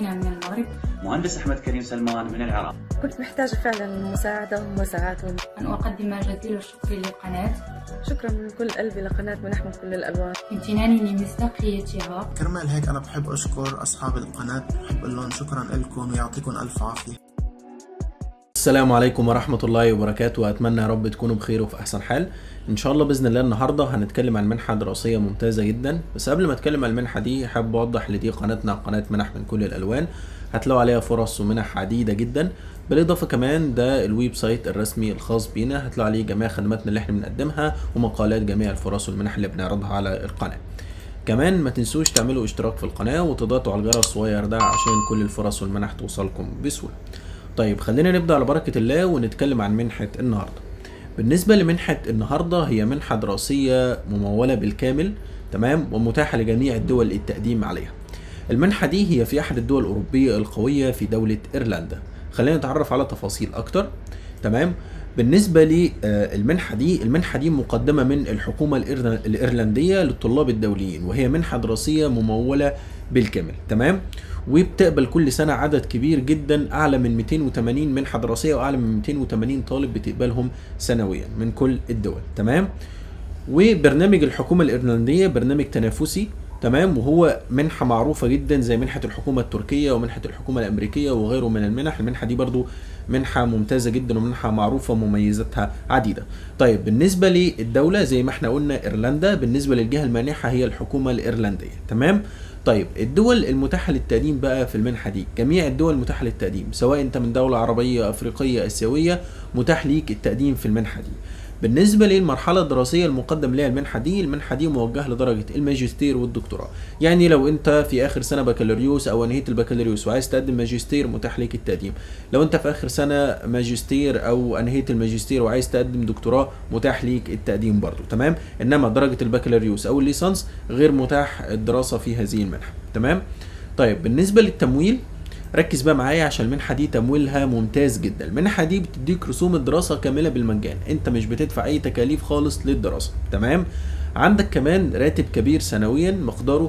أنا من المغرب مهندس أحمد كريم سلمان من العراق كنت محتاجة فعلا مساعدة ومساعات أن أقدم جزيل الشكر للقناة شكرا من كل قلبي لقناة منح من كل الألوان امتناني لمصداقيتها كرمال هيك أنا بحب أشكر أصحاب القناة بحب أقول لهم شكرا لكم ويعطيكم ألف عافية السلام عليكم ورحمة الله وبركاته وأتمنى يا رب تكونوا بخير وفي أحسن حال إن شاء الله بإذن الله النهاردة هنتكلم عن منحة دراسية ممتازة جدا بس قبل ما أتكلم عن المنحة دي حابب أوضح إن دي قناتنا قناة منح من كل الألوان هتلاقوا عليها فرص ومنح عديدة جدا بالإضافة كمان ده الويب سايت الرسمي الخاص بينا هتلاقوا عليه جميع خدماتنا اللي احنا بنقدمها ومقالات جميع الفرص والمنح اللي بنعرضها على القناة كمان ما تنسوش تعملوا اشتراك في القناة وتضغطوا على الجرس الصغير ده عشان كل الفرص والمنح توصلكم بسهولة طيب خلينا نبدأ على بركة الله ونتكلم عن منحة النهاردة بالنسبة لمنحة النهاردة هي منحة دراسية ممولة بالكامل تمام ومتاحة لجميع الدول التقديم عليها المنحة دي هي في أحد الدول الأوروبية القوية في دولة إيرلندا خلينا نتعرف على تفاصيل أكتر تمام بالنسبة للمنحة دي المنحة دي مقدمة من الحكومة الإيرن- الإيرلندية للطلاب الدوليين وهي منحة دراسية ممولة بالكامل تمام وبتقبل كل سنة عدد كبير جدا أعلى من 280 منحة دراسية وأعلى من 280 طالب بتقبلهم سنويا من كل الدول تمام وبرنامج الحكومة الإيرلندية برنامج تنافسي تمام وهو منحة معروفة جدا زي منحة الحكومة التركية ومنحة الحكومة الأمريكية وغيره من المنح المنحة دي برضو منحة ممتازة جدا ومنحة معروفة ومميزاتها عديدة طيب بالنسبة للدولة زي ما احنا قلنا إيرلندا بالنسبة للجهة المانحة هي الحكومة الإيرلندية تمام طيب الدول المتاحة للتقديم بقى في المنحة دي جميع الدول المتاحة للتقديم سواء انت من دولة عربية أفريقية آسيوية متاح ليك التقديم في المنحة دي بالنسبة للمرحلة الدراسية المقدم لها المنحة دي المنحة دي موجهة لدرجة الماجستير والدكتوراه يعني لو انت في اخر سنة بكالوريوس او انهيت البكالوريوس وعايز تقدم ماجستير متاح ليك التقديم لو انت في اخر سنة ماجستير او انهيت الماجستير وعايز تقدم دكتوراه متاح ليك التقديم برضو تمام انما درجة البكالوريوس او الليسانس غير متاح الدراسة في هذه المنحة تمام طيب بالنسبة للتمويل ركز بقى معايا عشان المنحه دي تمويلها ممتاز جدا المنحه دي بتديك رسوم الدراسه كامله بالمجان انت مش بتدفع اي تكاليف خالص للدراسه تمام عندك كمان راتب كبير سنويا مقداره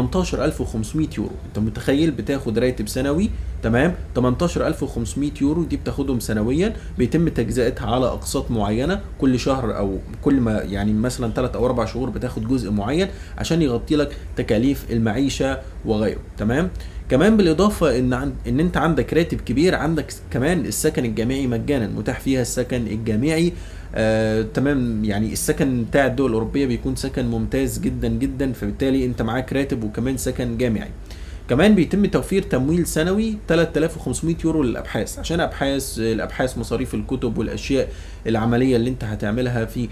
18500 يورو انت متخيل بتاخد راتب سنوي تمام 18500 يورو دي بتاخدهم سنويا بيتم تجزئتها على اقساط معينه كل شهر او كل ما يعني مثلا 3 او 4 شهور بتاخد جزء معين عشان يغطي لك تكاليف المعيشه وغيره تمام كمان بالاضافه ان عن... ان انت عندك راتب كبير عندك كمان السكن الجامعي مجانا متاح فيها السكن الجامعي آه، تمام يعني السكن بتاع الدول الاوروبيه بيكون سكن ممتاز جدا جدا فبالتالي انت معاك راتب وكمان سكن جامعي كمان بيتم توفير تمويل سنوي 3500 يورو للابحاث عشان ابحاث الابحاث مصاريف الكتب والاشياء العمليه اللي انت هتعملها في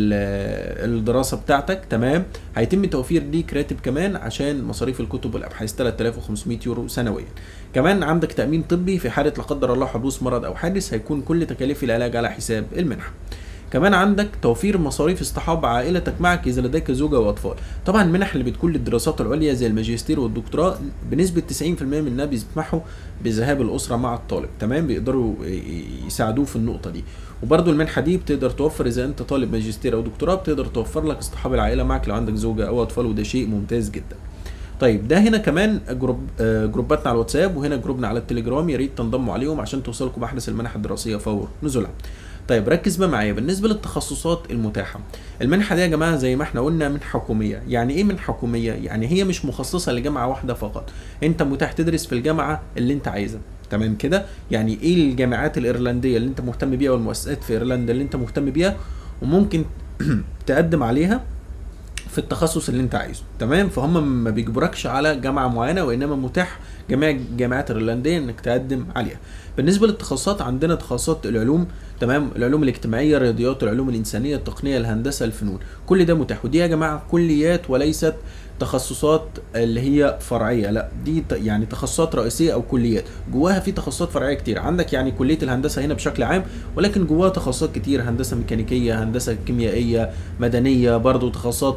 ال- الدراسه بتاعتك تمام هيتم توفير ليك راتب كمان عشان مصاريف الكتب والابحاث 3500 يورو سنويا كمان عندك تامين طبي في حاله لا قدر الله حدوث مرض او حادث هيكون كل تكاليف العلاج على حساب المنحه كمان عندك توفير مصاريف اصطحاب عائلتك معك اذا لديك زوجه واطفال طبعا المنح اللي بتكون للدراسات العليا زي الماجستير والدكتوراه بنسبه 90% منها بيسمحوا بذهاب الاسره مع الطالب تمام بيقدروا ي- يساعدوه في النقطه دي وبرضه المنحه دي بتقدر توفر اذا انت طالب ماجستير او دكتوراه بتقدر توفر لك اصطحاب العائله معك لو عندك زوجه او اطفال وده شيء ممتاز جدا طيب ده هنا كمان جروب آه، جروباتنا على الواتساب وهنا جروبنا على التليجرام يا ريت تنضموا عليهم عشان توصلكم احدث المنح الدراسيه فور نزولها طيب ركز بقى معايا بالنسبه للتخصصات المتاحه المنحه دي يا جماعه زي ما احنا قلنا منحه حكوميه يعني ايه منحه حكوميه يعني هي مش مخصصه لجامعه واحده فقط انت متاح تدرس في الجامعه اللي انت عايزها تمام كده يعني ايه الجامعات الايرلنديه اللي انت مهتم بيها والمؤسسات في ايرلندا اللي انت مهتم بيها وممكن تقدم عليها في التخصص اللي انت عايزه تمام فهم ما بيجبركش على جامعه معينه وانما متاح جميع الجامعات الايرلنديه انك تقدم عليها بالنسبه للتخصصات عندنا تخصصات العلوم تمام العلوم الاجتماعيه الرياضيات العلوم الانسانيه التقنيه الهندسه الفنون كل ده متاح ودي يا جماعه كليات وليست تخصصات اللي هي فرعيه لا دي ت- يعني تخصصات رئيسيه او كليات جواها في تخصصات فرعيه كتير عندك يعني كليه الهندسه هنا بشكل عام ولكن جواها تخصصات كتير هندسه ميكانيكيه هندسه كيميائيه مدنيه برضو تخصصات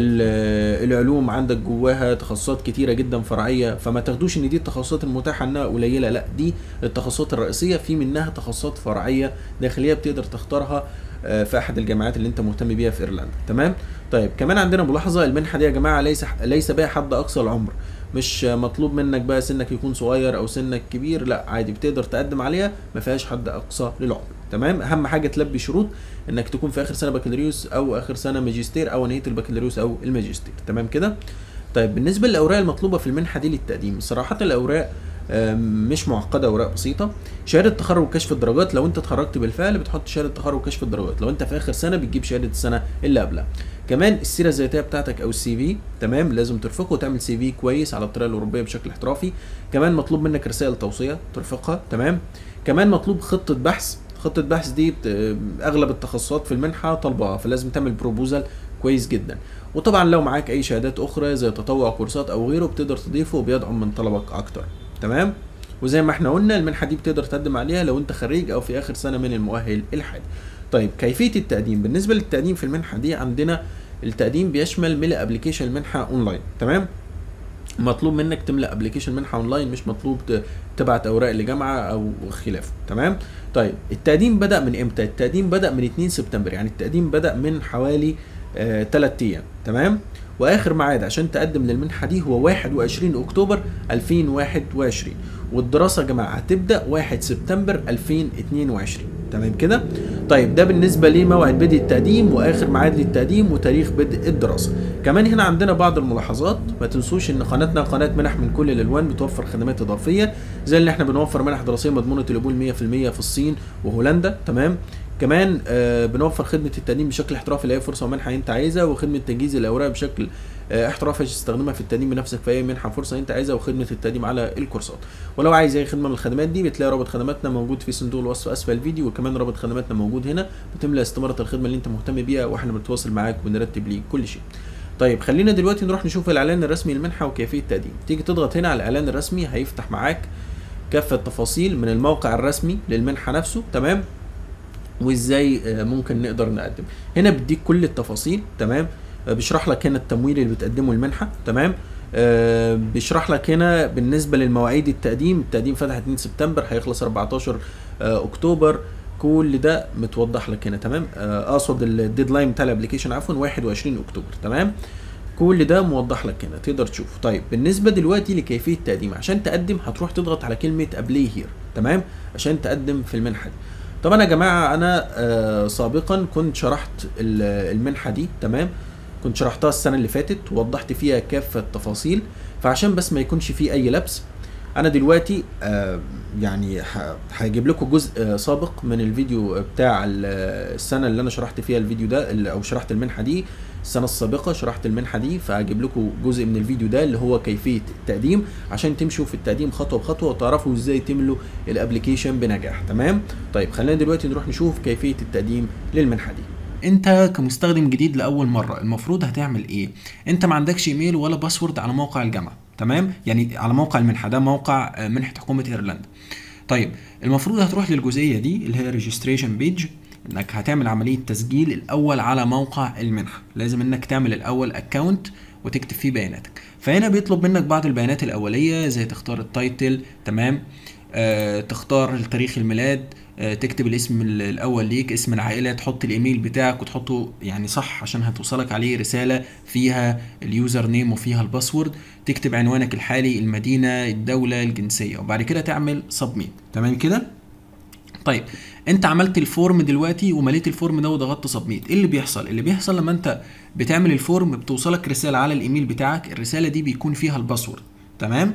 ال- العلوم عندك جواها تخصصات كتيره جدا فرعيه فما تاخدوش ان دي التخصصات المتاحه انها قليله لا دي التخصصات الرئيسيه في منها تخصصات فرعيه داخليه بتقدر تختارها آه، في احد الجامعات اللي انت مهتم بيها في ايرلندا تمام طيب كمان عندنا ملاحظه المنحه دي يا جماعه ليس ليس بها حد اقصى العمر مش مطلوب منك بقى سنك يكون صغير او سنك كبير لا عادي بتقدر تقدم عليها ما فيهاش حد اقصى للعمر تمام اهم حاجه تلبي شروط انك تكون في اخر سنه بكالوريوس او اخر سنه ماجستير او نهايه البكالوريوس او الماجستير تمام كده طيب بالنسبه للاوراق المطلوبه في المنحه دي للتقديم صراحه الاوراق آم، مش معقده اوراق بسيطه شهاده تخرج وكشف الدرجات لو انت اتخرجت بالفعل بتحط شهاده تخرج وكشف الدرجات لو انت في اخر سنه بتجيب شهاده السنه اللي قبلها كمان السيره الذاتيه بتاعتك او السي في تمام لازم ترفقه وتعمل سي في كويس على الطريقه الاوروبيه بشكل احترافي كمان مطلوب منك رسائل توصيه ترفقها تمام كمان مطلوب خطه بحث خطه بحث دي بت... اغلب التخصصات في المنحه طالباها فلازم تعمل بروبوزال كويس جدا وطبعا لو معاك اي شهادات اخرى زي تطوع كورسات او غيره بتقدر تضيفه وبيدعم من طلبك اكتر تمام وزي ما احنا قلنا المنحه دي بتقدر تقدم عليها لو انت خريج او في اخر سنه من المؤهل الحالي طيب كيفيه التقديم بالنسبه للتقديم في المنحه دي عندنا التقديم بيشمل ملء ابلكيشن المنحه اونلاين تمام مطلوب منك تملأ ابلكيشن منحه اونلاين مش مطلوب ت- تبعت اوراق لجامعه او خلافه تمام طيب التقديم بدا من امتى التقديم بدا من 2 سبتمبر يعني التقديم بدا من حوالي 3 ايام تمام واخر ميعاد عشان تقدم للمنحه دي هو 21 اكتوبر 2021 والدراسه يا جماعه هتبدا 1 سبتمبر 2022 تمام كده طيب ده بالنسبه لموعد بدء التقديم واخر ميعاد للتقديم وتاريخ بدء الدراسه كمان هنا عندنا بعض الملاحظات ما تنسوش ان قناتنا قناه منح من كل الالوان بتوفر خدمات اضافيه زي اللي احنا بنوفر منح دراسيه مضمونه القبول 100% في الصين وهولندا تمام كمان آه بنوفر خدمه التقديم بشكل احترافي لاي فرصه ومنحه انت عايزها وخدمه تجهيز الاوراق بشكل آه احترافي عشان تستخدمها في التقديم بنفسك في اي منحه فرصه انت عايزها وخدمه التقديم على الكورسات ولو عايز اي خدمه من الخدمات دي بتلاقي رابط خدماتنا موجود في صندوق الوصف اسفل الفيديو وكمان رابط خدماتنا موجود هنا بتملى استماره الخدمه اللي انت مهتم بيها واحنا بنتواصل معاك وبنرتب ليك كل شيء طيب خلينا دلوقتي نروح نشوف الاعلان الرسمي للمنحه وكيفيه التقديم تيجي تضغط هنا على الاعلان الرسمي هيفتح معاك كافه تفاصيل من الموقع الرسمي للمنحه نفسه تمام وازاي آه، ممكن نقدر نقدم هنا بيديك كل التفاصيل تمام آه، بيشرح لك هنا التمويل اللي بتقدمه المنحه تمام آه، بيشرح لك هنا بالنسبه للمواعيد التقديم التقديم فتح 2 سبتمبر هيخلص 14 آه، اكتوبر كل ده متوضح لك هنا تمام آه، اقصد الديدلاين بتاع الابلكيشن عفوا 21 اكتوبر تمام كل ده موضح لك هنا تقدر تشوفه طيب بالنسبه دلوقتي لكيفيه التقديم عشان تقدم هتروح تضغط على كلمه ابلي هير تمام عشان تقدم في المنحه دي طبعا يا جماعه انا آه سابقا كنت شرحت ال- المنحه دي تمام كنت شرحتها السنه اللي فاتت ووضحت فيها كافه التفاصيل فعشان بس ما يكونش فيه اي لبس انا دلوقتي آه يعني ه- هجيب لكم جزء آه سابق من الفيديو بتاع ال- السنه اللي انا شرحت فيها الفيديو ده اللي- او شرحت المنحه دي السنه السابقه شرحت المنحه دي فهجيب لكم جزء من الفيديو ده اللي هو كيفيه التقديم عشان تمشوا في التقديم خطوه بخطوه وتعرفوا ازاي تملوا الابلكيشن بنجاح تمام طيب خلينا دلوقتي نروح نشوف كيفيه التقديم للمنحه دي انت كمستخدم جديد لاول مره المفروض هتعمل ايه انت ما عندكش ايميل ولا باسورد على موقع الجامعه تمام يعني على موقع المنحه ده موقع آه، منحه حكومه ايرلندا طيب المفروض هتروح للجزئيه دي اللي هي ريجستريشن بيج انك هتعمل عمليه تسجيل الاول على موقع المنحه لازم انك تعمل الاول اكونت وتكتب فيه بياناتك فهنا بيطلب منك بعض البيانات الاوليه زي تختار التايتل تمام آه تختار تاريخ الميلاد آه تكتب الاسم ال- الاول ليك اسم العائله تحط الايميل بتاعك وتحطه يعني صح عشان هتوصلك عليه رساله فيها اليوزر نيم وفيها الباسورد تكتب عنوانك الحالي المدينه الدوله الجنسيه وبعد كده تعمل سبميت تمام كده طيب انت عملت الفورم دلوقتي ومليت الفورم ده وضغطت سبميت ايه اللي بيحصل اللي بيحصل لما انت بتعمل الفورم بتوصلك رساله على الايميل بتاعك الرساله دي بيكون فيها الباسورد تمام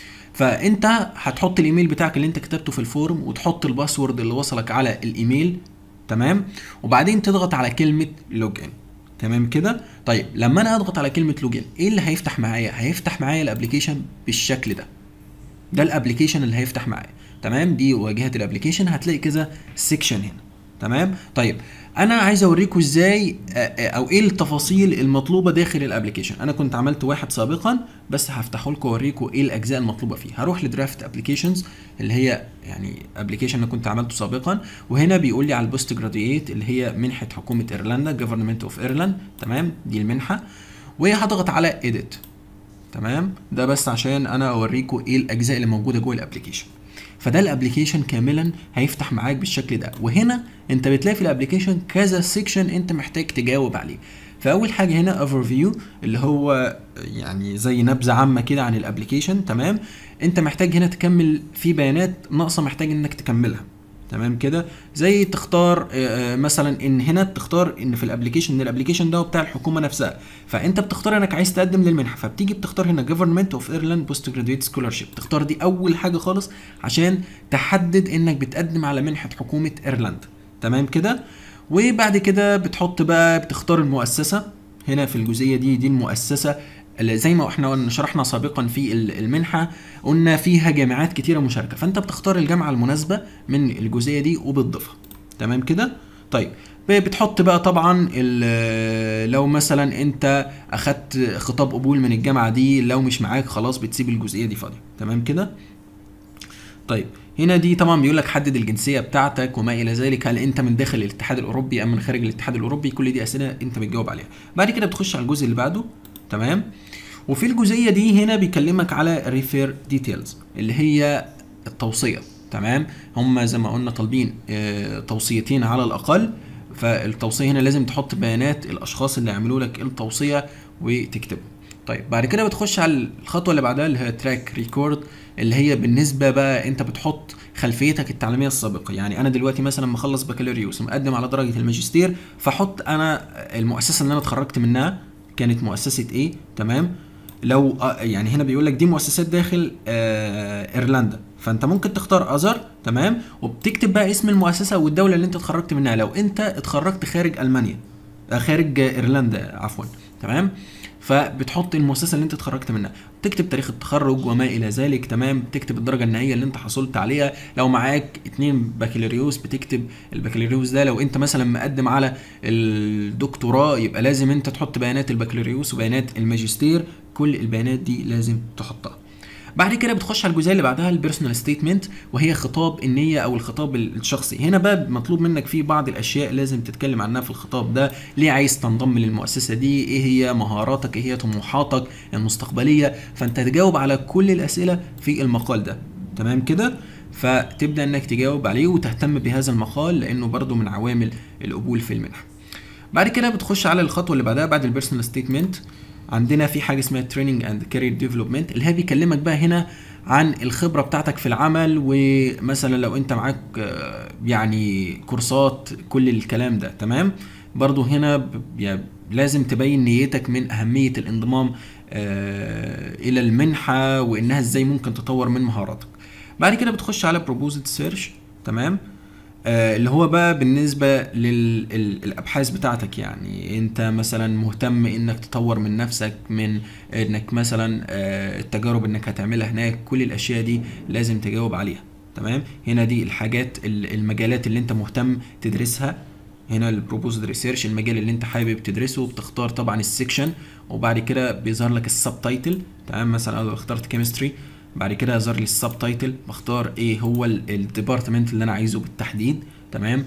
فانت هتحط الايميل بتاعك اللي انت كتبته في الفورم وتحط الباسورد اللي وصلك على الايميل تمام وبعدين تضغط على كلمه لوجين تمام كده طيب لما انا اضغط على كلمه لوجين ايه اللي هيفتح معايا هيفتح معايا الابلكيشن بالشكل ده ده الابلكيشن اللي هيفتح معايا تمام دي واجهه الابلكيشن هتلاقي كذا سيكشن هنا تمام طيب انا عايز اوريكم ازاي آه، آه، او ايه التفاصيل المطلوبه داخل الابلكيشن انا كنت عملت واحد سابقا بس هفتحه لكم واوريكم ايه الاجزاء المطلوبه فيه هروح لدرافت ابلكيشنز اللي هي يعني ابلكيشن انا كنت عملته سابقا وهنا بيقول لي على البوست جراديويت اللي هي منحه حكومه ايرلندا جفرمنت اوف ايرلاند تمام دي المنحه وهضغط على اديت تمام ده بس عشان انا اوريكم ايه الاجزاء اللي موجوده جوه الابلكيشن فده الابلكيشن كاملا هيفتح معاك بالشكل ده وهنا انت بتلاقي في الابلكيشن كذا سيكشن انت محتاج تجاوب عليه فاول حاجه هنا اوفر فيو اللي هو يعني زي نبذه عامه كده عن الابلكيشن تمام انت محتاج هنا تكمل في بيانات ناقصه محتاج انك تكملها تمام كده زي تختار آه، آه، مثلا ان هنا تختار ان في الابلكيشن ان الابلكيشن ده هو بتاع الحكومه نفسها فانت بتختار انك عايز تقدم للمنحه فبتيجي بتختار هنا جفرمنت اوف ايرلاند بوست جراديويت سكولارشيب تختار دي اول حاجه خالص عشان تحدد انك بتقدم على منحه حكومه ايرلندا تمام كده وبعد كده بتحط بقى بتختار المؤسسه هنا في الجزئيه دي دي المؤسسه اللي زي ما احنا قلنا شرحنا سابقا في ال- المنحه قلنا فيها جامعات كتيره مشاركه فانت بتختار الجامعه المناسبه من الجزئيه دي وبتضيفها تمام كده طيب ب- بتحط بقى طبعا ال- لو مثلا انت اخدت خطاب قبول من الجامعه دي لو مش معاك خلاص بتسيب الجزئيه دي فاضيه تمام كده طيب هنا دي طبعا بيقول لك حدد الجنسيه بتاعتك وما الى ذلك هل انت من داخل الاتحاد الاوروبي ام من خارج الاتحاد الاوروبي كل دي اسئله انت بتجاوب عليها بعد كده بتخش على الجزء اللي بعده تمام وفي الجزئيه دي هنا بيكلمك على ريفير ديتيلز اللي هي التوصيه تمام هم زي ما قلنا طالبين آه، توصيتين على الاقل فالتوصيه هنا لازم تحط بيانات الاشخاص اللي عملوا لك التوصيه وتكتبه طيب بعد كده بتخش على الخطوه اللي بعدها اللي هي تراك ريكورد اللي هي بالنسبه بقى انت بتحط خلفيتك التعليميه السابقه يعني انا دلوقتي مثلا مخلص بكالوريوس مقدم على درجه الماجستير فاحط انا المؤسسه اللي انا اتخرجت منها كانت مؤسسه ايه تمام لو آه، يعني هنا بيقول لك دي مؤسسات داخل آه ايرلندا فانت ممكن تختار اذر تمام وبتكتب بقى اسم المؤسسه والدوله اللي انت اتخرجت منها لو انت اتخرجت خارج المانيا آه، خارج ايرلندا عفوا تمام فبتحط المؤسسه اللي انت اتخرجت منها تكتب تاريخ التخرج وما الى ذلك تمام تكتب الدرجه النهائيه اللي انت حصلت عليها لو معاك اتنين بكالوريوس بتكتب البكالوريوس ده لو انت مثلا مقدم على الدكتوراه يبقى لازم انت تحط بيانات البكالوريوس وبيانات الماجستير كل البيانات دي لازم تحطها بعد كده بتخش على الجزئيه اللي بعدها البيرسونال ستيتمنت وهي خطاب النيه او الخطاب الشخصي هنا بقى مطلوب منك فيه بعض الاشياء لازم تتكلم عنها في الخطاب ده ليه عايز تنضم للمؤسسه دي ايه هي مهاراتك ايه هي طموحاتك المستقبليه فانت تجاوب على كل الاسئله في المقال ده تمام كده فتبدا انك تجاوب عليه وتهتم بهذا المقال لانه برضو من عوامل القبول في المنحه بعد كده بتخش على الخطوه اللي بعدها بعد البيرسونال ستيتمنت عندنا في حاجه اسمها تريننج اند كارير ديفلوبمنت اللي هي بيكلمك بقى هنا عن الخبره بتاعتك في العمل ومثلا لو انت معاك آه، يعني كورسات كل الكلام ده تمام برضو هنا ب- يعني لازم تبين نيتك من اهميه الانضمام آه، الى المنحه وانها ازاي ممكن تطور من مهاراتك بعد كده بتخش على بروبوزد سيرش تمام آه، اللي هو بقى بالنسبة للأبحاث بتاعتك يعني أنت مثلا مهتم إنك تطور من نفسك من إنك مثلا آه، التجارب إنك هتعملها هناك كل الأشياء دي لازم تجاوب عليها تمام هنا دي الحاجات ال- المجالات اللي أنت مهتم تدرسها هنا البروبوزد ريسيرش المجال اللي انت حابب تدرسه بتختار طبعا السكشن وبعد كده بيظهر لك السب تايتل تمام مثلا انا لو اخترت كيمستري بعد كده يظهر لي السب تايتل بختار ايه هو الديبارتمنت اللي انا عايزه بالتحديد تمام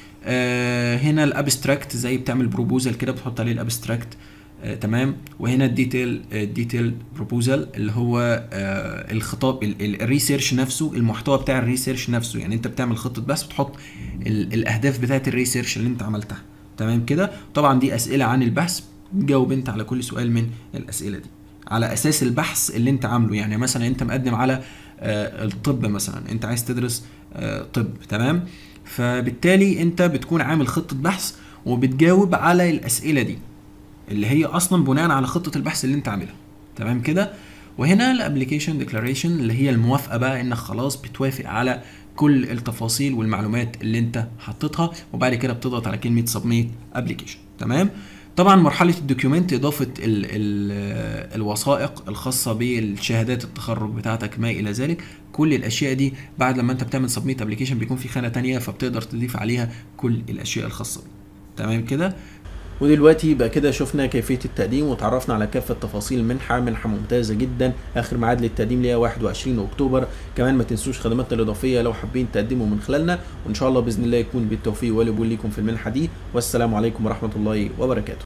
آه هنا الابستراكت زي بتعمل بروبوزال كده بتحط عليه الابستراكت آه تمام وهنا الديتيل الديتيل بروبوزال اللي هو آه الخطاب ال- ال- الريسيرش نفسه المحتوى بتاع الريسيرش نفسه يعني انت بتعمل خطه بحث بتحط ال- الاهداف بتاعت الريسيرش اللي انت عملتها تمام كده طبعا دي اسئله عن البحث جاوب انت على كل سؤال من الاسئله دي على اساس البحث اللي انت عامله يعني مثلا انت مقدم على آه، الطب مثلا انت عايز تدرس آه، طب تمام فبالتالي انت بتكون عامل خطه بحث وبتجاوب على الاسئله دي اللي هي اصلا بناء على خطه البحث اللي انت عاملها تمام كده وهنا الابلكيشن ديكلاريشن اللي هي الموافقه بقى انك خلاص بتوافق على كل التفاصيل والمعلومات اللي انت حطيتها وبعد كده بتضغط على كلمه سبميت ابلكيشن تمام طبعا مرحله الدوكيومنت اضافه ال ال الوثائق الخاصه بالشهادات التخرج بتاعتك ما الى ذلك كل الاشياء دي بعد لما انت بتعمل سبميت ابلكيشن بيكون في خانه تانية فبتقدر تضيف عليها كل الاشياء الخاصه بيه تمام كده ودلوقتي يبقى كده شفنا كيفيه التقديم وتعرفنا على كافه تفاصيل المنحه منحه ممتازه جدا اخر ميعاد للتقديم ليها 21 اكتوبر كمان ما تنسوش خدماتنا الاضافيه لو حابين تقدموا من خلالنا وان شاء الله باذن الله يكون بالتوفيق والقبول ليكم في المنحه دي والسلام عليكم ورحمه الله وبركاته